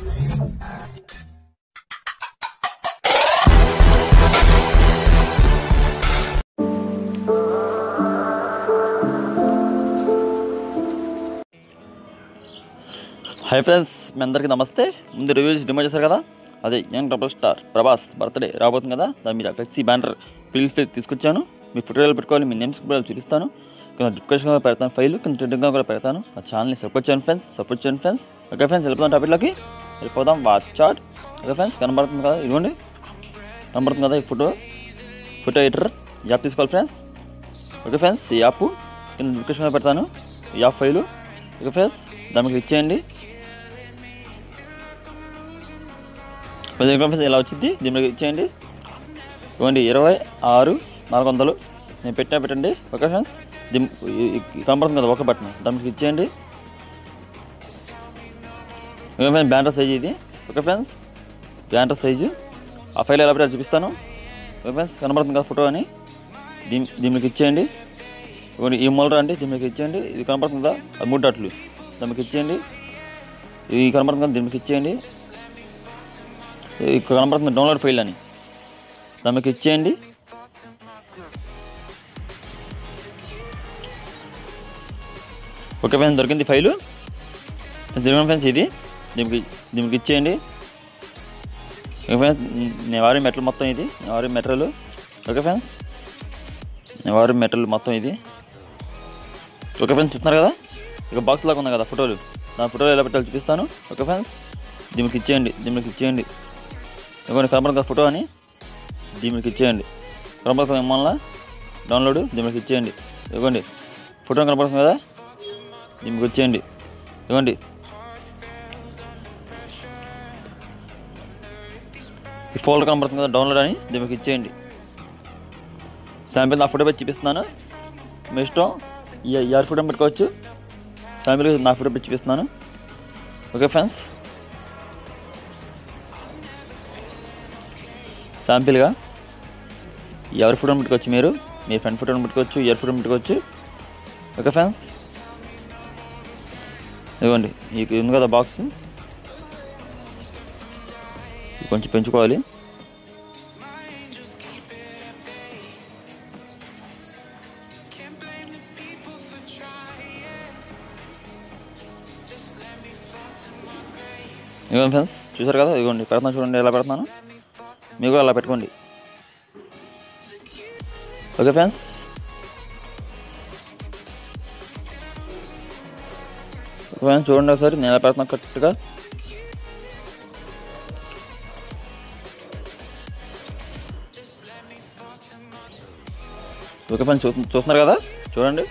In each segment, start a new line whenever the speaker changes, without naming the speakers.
hi friends మీ అందరికీ నమస్తే ముందు రివ్యూస్ డిమాండ్ చేశారు కదా అదే young double star Prabhas birthday రాబోతుంది కదా దాని మీద ఫ్లెక్సీ బ్యానర్ పిల్ ఫిల్ తీసుకొచ్చాను మీ ఫోటోలు పెట్టుకోవాలి మీ నేమ్స్ కూడా చూపిస్తాను కింద డిస్క్రిప్షన్లో పెడతాను ఫైల్ కింద ట్విట్టర్గా కూడా పెడతాను నా ఛానల్ని సపోర్ట్ చేయండి ఫ్రెండ్స్ సపోర్ట్ చేయండి ఫ్రెండ్స్ ఓకే ఫ్రెండ్స్ వెళ్ళిపోదాం టాపిక్లోకి వెళ్ళిపోదాం వాచ్ చాట్ ఓకే ఫ్రెండ్స్ కనబడుతుంది కదా ఇదిగోండి కనబడుతుంది కదా ఈ ఫోటో ఫోటో ఎడిటర్ యాప్ తీసుకోవాలి ఫ్రెండ్స్ ఓకే ఫ్రెండ్స్ ఈ యాప్ కింద డిస్క్రిప్షన్లో పెడతాను ఈ యాప్ ఫైలు ఓకే ఫ్రెండ్స్ దానికి క్లిక్ చేయండి పదిహేను ఫ్రెండ్స్ ఇలా వచ్చింది దీని మీద ఇచ్చేయండి ఇవ్వండి ఇరవై ఆరు నాలుగు వందలు నేను పెట్టినా పెట్టండి ఓకే ఫ్రెండ్స్ దీని కనబడుతుంది కదా ఒక బటన్ దానికి ఇచ్చేయండి ఓకే ఫ్రెండ్స్ బ్యానర్ సైజ్ ఇది ఓకే ఫ్రెండ్స్ బ్యానర్ సైజు ఆ ఫైల్ ఎలా పెట్టాలో చూపిస్తాను ఓకే ఫ్రెండ్స్ కనబడుతుంది కదా ఫోటో అని దీని దీనికి ఇచ్చేయండి ఇవ్వండి ఈ మూల రండి దీనికి ఇచ్చేయండి ఇది కనబడుతుంది కదా అది మూడు డాట్లు దానికి ఇచ్చేయండి ఇది కనబడుతుంది కదా దీనికి ఇచ్చేయండి ఇక్కడ కనబడుతుంది డౌన్లోడ్ ఫైల్ అని దానికి ఇచ్చేయండి ఓకే ఫ్రెండ్స్ దొరికింది ఫైలు ఫ్రెండ్స్ ఫ్రెండ్స్ ఇది దీనికి దీనికి ఇచ్చేయండి ఓకే ఫ్రెండ్స్ నేను వారి మెటల్ మొత్తం ఇది నేను వారి మెటీరియల్ ఓకే ఫ్రెండ్స్ నేను వారి మెటీరియల్ మొత్తం ఇది ఓకే ఫ్రెండ్స్ చూస్తున్నారు కదా ఇక బాక్స్ లాగా ఉంది కదా ఫోటోలు నా ఫోటోలు ఎలా పెట్టాలో చూపిస్తాను ఓకే ఫ్రెండ్స్ దీనికి ఇచ్చేయండి దీనికి ఇచ్చేయండి ఇవ్వండి కనబడుతుంది ఫోటో అని దీనికి ఇచ్చేయండి కనబడుతుంది ఏమన్నా డౌన్లోడ్ దీనికి ఇచ్చేయండి ఇవ్వండి ఫోటో కనబడుతుంది కదా దీనికి వచ్చేయండి ఇవ్వండి ఈ ఫోల్డర్ కనబడుతుంది కదా డౌన్లోడ్ అని దీనికి ఇచ్చేయండి శాంపిల్ నా ఫోటో పెట్టి చూపిస్తున్నాను మీ ఇష్టం ఈ యార్ ఫోటో పెట్టుకోవచ్చు శాంపిల్ నా ఫోటో పెట్టి చూపిస్తున్నాను ఓకే ఫ్రెండ్స్ శాంపిల్గా ఎవరి ఫోటోని పెట్టుకోవచ్చు మీరు మీ ఫ్రెండ్ ఫోటోని పెట్టుకోవచ్చు ఇయర్ ఫోటోని పెట్టుకోవచ్చు ఓకే ఫ్రెండ్స్ ఇదిగోండి ఇది ఉంది కదా బాక్స్ ఇది కొంచెం పెంచుకోవాలి ఇదిగోండి ఫ్రెండ్స్ చూసారు కదా ఇదిగోండి పెడతాను చూడండి ఎలా పెడతాను మీరు కూడా అలా పెట్టుకోండి ఓకే ఫ్రెండ్స్ ఫ్రెండ్స్ చూడండి ఒకసారి నేను ఎలా పెడుతున్నా కరెక్ట్గా ఓకే ఫ్రెండ్స్ చూ చూస్తున్నారు కదా చూడండి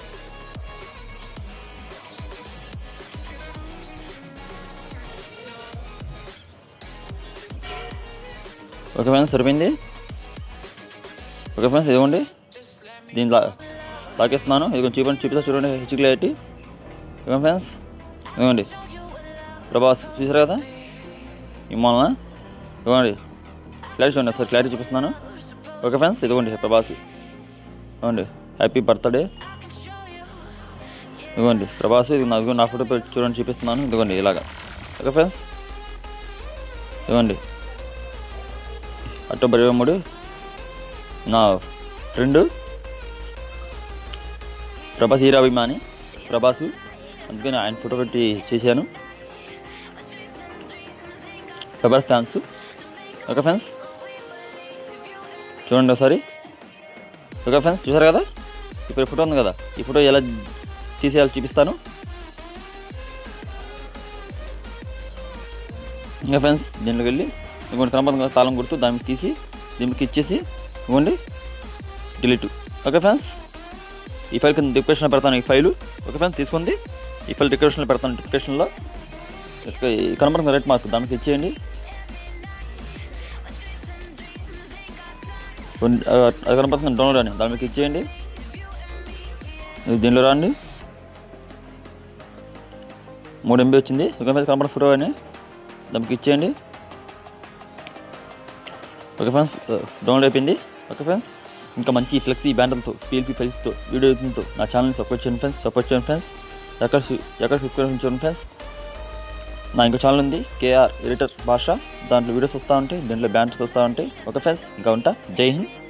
ఓకే ఫ్రెండ్స్ సరిపోయింది ఓకే ఫ్రెండ్స్ ఇదిగోండి దీని లా లాకేస్తున్నాను ఇది కొంచెం చూపండి చూపిస్తా చూడండి హెచ్ క్లారిటీ ఓకే ఫ్రెండ్స్ ఇదిగోండి ప్రభాస్ చూసారు కదా ఈ మూలన ఇదిగోండి క్లారిటీ చూడండి సార్ క్లారిటీ చూపిస్తున్నాను ఓకే ఫ్రెండ్స్ ఇదిగోండి ప్రభాస్ ఇదిగోండి హ్యాపీ బర్త్డే ఇదిగోండి ప్రభాస్ ఇది నా ఇదిగోండి నా ఫోటో పెట్టి చూడండి చూపిస్తున్నాను ఇదిగోండి ఇలాగా ఓకే ఫ్రెండ్స్ ఇదిగోండి అక్టోబర్ ఇరవై మూడు నా ఫ్రెండ్ ప్రభాస్ హీరాభిమాని ప్రభాసు అందుకని ఆయన ఫోటో పెట్టి చేశాను ప్రభాస్ ఫ్యాన్స్ ఓకే ఫ్రెండ్స్ చూడండి ఒకసారి ఓకే ఫ్రెండ్స్ చూసారు కదా ఇప్పుడు ఫోటో ఉంది కదా ఈ ఫోటో ఎలా తీసేయాలో చూపిస్తాను ఇంకా ఫ్రెండ్స్ దీంట్లోకి వెళ్ళి ఇంకోటి కనపడుతుంది కదా తాళం గుర్తు దానికి తీసి దీనికి ఇచ్చేసి ఇవ్వండి డిలీట్ ఓకే ఫ్రెండ్స్ ఈ ఫైల్ కింద డిస్క్రిప్షన్లో పెడతాను ఈ ఫైలు ఓకే ఫ్రెండ్స్ తీసుకుంది ఈ ఫైల్ డిస్క్రిప్షన్లో పెడతాను డిస్క్రిప్షన్లో కనపడుతుంది రైట్ మార్క్ దానికి ఇచ్చేయండి కొన్ని- ఆ, అది కనపడుతుంది డౌన్లోడ్ అని దానికి ఇచ్చేయండి ఇది దీనిలో రాండి మూడు ఎంబీ వచ్చింది ఓకే ఫ్రెండ్స్ కనపడ ఫోటో అని దానికి ఇచ్చేయండి ఓకే ఫ్రెండ్స్ డౌన్లోడ్ అయిపోయింది ఓకే ఫ్రెండ్స్ ఇంకా మంచి ఫ్లెక్సీ బ్యాండర్లతో పీఎల్పీ ఫైల్స్తో వీడియో ఎడిటింగ్తో నా ఛానల్ని సపోర్ట్ చేయండి ఫ్రెండ్స్ సపోర్ట్ చేయండి ఫ్రెండ్స్ ఎక్కడ చూ- ఎక్కడ సబ్స్క్రైబ్ చూడండి ఫ్రెండ్స్ నా ఇంకో ఛానల్ ఉంది కేఆర్ ఎడిటర్ భాష దాంట్లో వీడియోస్ వస్తూ ఉంటాయి దీంట్లో బ్యానర్స్ వస్తూ ఉంటాయి ఓకే ఫ్రెండ్స్ ఇంకా ఉంటా జై హింద్